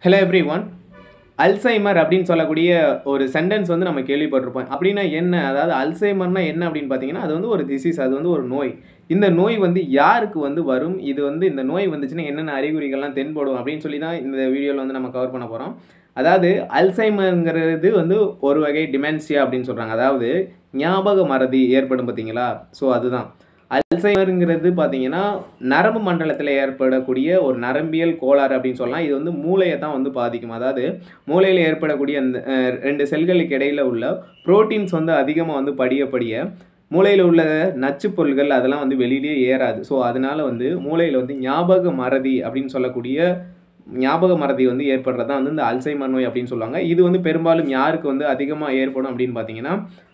hello every one Alzheimer அப்படின்னு சொல்லக்கூடிய ஒரு சென்டென்ஸ் வந்து நம்ம கேள்விப்பட்டிருப்போம் அப்படின்னா என்ன அதாவது அல்சைமர்னா என்ன அப்படின்னு பார்த்தீங்கன்னா அது வந்து ஒரு டிசீஸ் அது வந்து ஒரு நோய் இந்த நோய் வந்து யாருக்கு வந்து வரும் இது வந்து இந்த நோய் வந்துச்சுன்னா என்னென்ன அறிகுறிகள்லாம் தென்படும் அப்படின்னு சொல்லி தான் இந்த வீடியோவில் வந்து நம்ம கவர் பண்ண போகிறோம் அதாவது அல்சைமருங்கிறது வந்து ஒரு வகை டிமென்சியா அப்படின்னு சொல்கிறாங்க அதாவது ஞாபக மறதி ஏற்படும் பார்த்தீங்களா ஸோ அதுதான் அல்சைமருங்கிறது பார்த்தீங்கன்னா நரம்பு மண்டலத்தில் ஏற்படக்கூடிய ஒரு நரம்பியல் கோளாறு அப்படின்னு சொல்லலாம் இது வந்து மூளையை தான் வந்து பாதிக்கும் அதாவது மூளையில் ஏற்படக்கூடிய அந்த அஹ், ரெண்டு செல்களுக்கு இடையில உள்ள புரோட்டீன்ஸ் வந்து அதிகமாக வந்து படிய படிய மூளையில் உள்ள நச்சுப் பொருள்கள் அதெல்லாம் வந்து வெளியிலேயே ஏறாது ஸோ அதனால வந்து மூளையில் வந்து ஞாபக மறதி அப்படின்னு சொல்லக்கூடிய ஞாபக மறதி வந்து ஏற்படுறது தான் வந்து இந்த அல்சைமர் நோய் அப்படின்னு சொல்லுவாங்க இது வந்து பெரும்பாலும் யாருக்கு வந்து அதிகமாக ஏற்படும் அப்படின்னு பார்த்தீங்கன்னா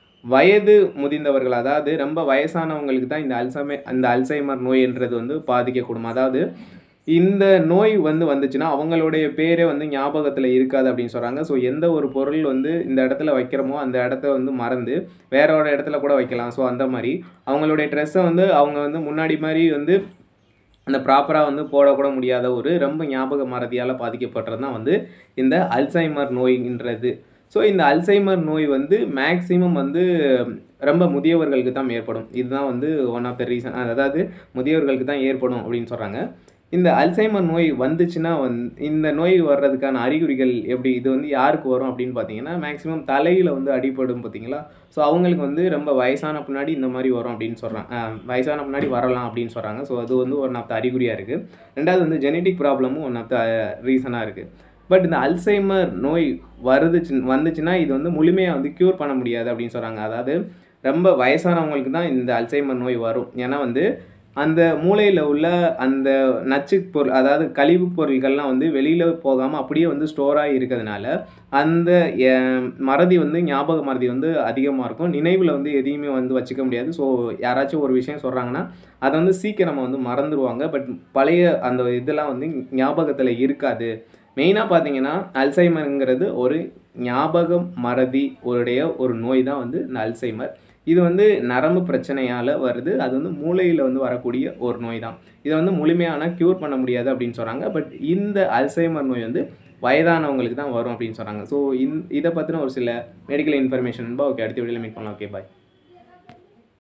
வயது முதிர்ந்தவர்கள் அதாவது ரொம்ப வயசானவங்களுக்கு தான் இந்த அல்சைமே அந்த அல்சைமர் நோய்ன்றது வந்து பாதிக்கக்கூடும் அதாவது இந்த நோய் வந்து வந்துச்சுன்னா அவங்களுடைய பேரே வந்து ஞாபகத்தில் இருக்காது அப்படின்னு சொல்கிறாங்க ஸோ எந்த ஒரு பொருள் வந்து இந்த இடத்துல வைக்கிறோமோ அந்த இடத்த வந்து மறந்து வேற ஒரு இடத்துல கூட வைக்கலாம் ஸோ அந்த மாதிரி அவங்களுடைய ட்ரெஸ்ஸை வந்து அவங்க வந்து முன்னாடி மாதிரி வந்து அந்த ப்ராப்பராக வந்து போடக்கூட முடியாத ஒரு ரொம்ப ஞாபக மறதியால் பாதிக்கப்படுறது தான் வந்து இந்த அல்சைமர் நோய்ன்றது ஸோ இந்த அல்சைமர் நோய் வந்து மேக்ஸிமம் வந்து ரொம்ப முதியவர்களுக்கு தான் ஏற்படும் இதுதான் வந்து ஒன் ஆஃப் த ரீசன் அதாவது முதியவர்களுக்கு தான் ஏற்படும் அப்படின்னு சொல்கிறாங்க இந்த அல்சைமர் நோய் வந்துச்சுன்னா வந் இந்த நோய் வர்றதுக்கான அறிகுறிகள் எப்படி இது வந்து யாருக்கு வரும் அப்படின்னு பார்த்தீங்கன்னா மேக்ஸிமம் தலையில் வந்து அடிபடும் பார்த்தீங்களா ஸோ அவங்களுக்கு வந்து ரொம்ப வயசான பின்னாடி இந்த மாதிரி வரும் அப்படின்னு சொல்கிறாங்க வயசான பின்னாடி வரலாம் அப்படின்னு சொல்கிறாங்க ஸோ அது வந்து ஒன் ஆஃப் த அறிகுறியாக இருக்குது ரெண்டாவது வந்து ஜெனட்டிக் ப்ராப்ளமும் ஒன் ஆஃப் த ரீசனாக இருக்குது பட் இந்த அல்சைமர் நோய் வருதுச்சு வந்துச்சுன்னா இது வந்து முழுமையாக வந்து க்யூர் பண்ண முடியாது அப்படின்னு சொல்கிறாங்க அதாவது ரொம்ப வயசானவங்களுக்கு தான் இந்த அல்சைமர் நோய் வரும் ஏன்னா வந்து அந்த மூளையில் உள்ள அந்த நச்சு பொருள் அதாவது கழிவு பொருட்கள்லாம் வந்து வெளியில் போகாமல் அப்படியே வந்து ஸ்டோராக இருக்கிறதுனால அந்த அஹ், மறதி வந்து ஞாபக மறதி வந்து அதிகமாக இருக்கும் நினைவில் வந்து எதையுமே வந்து வச்சுக்க முடியாது ஸோ யாராச்சும் ஒரு விஷயம் சொல்கிறாங்கன்னா அதை வந்து சீக்கிரம் வந்து மறந்துடுவாங்க பட் பழைய அந்த இதெல்லாம் வந்து ஞாபகத்தில் இருக்காது மெயினாக பார்த்தீங்கன்னா அல்சைமருங்கிறது ஒரு ஞாபகம் மறதி உடைய ஒரு நோய் தான் வந்து இந்த அல்சைமர் இது வந்து நரம்பு பிரச்சனையால் வருது அது வந்து மூளையில் வந்து வரக்கூடிய ஒரு நோய் தான் இதை வந்து முழுமையான க்யூர் பண்ண முடியாது அப்படின்னு சொல்கிறாங்க பட் இந்த அல்சைமர் நோய் வந்து வயதானவங்களுக்கு தான் வரும் அப்படின்னு சொல்கிறாங்க ஸோ இந் இதை பற்றின ஒரு சில மெடிக்கல் இன்ஃபர்மேஷன் ஓகே அடுத்த வீடியோவில் மீட் பண்ணலாம் ஓகே பாய்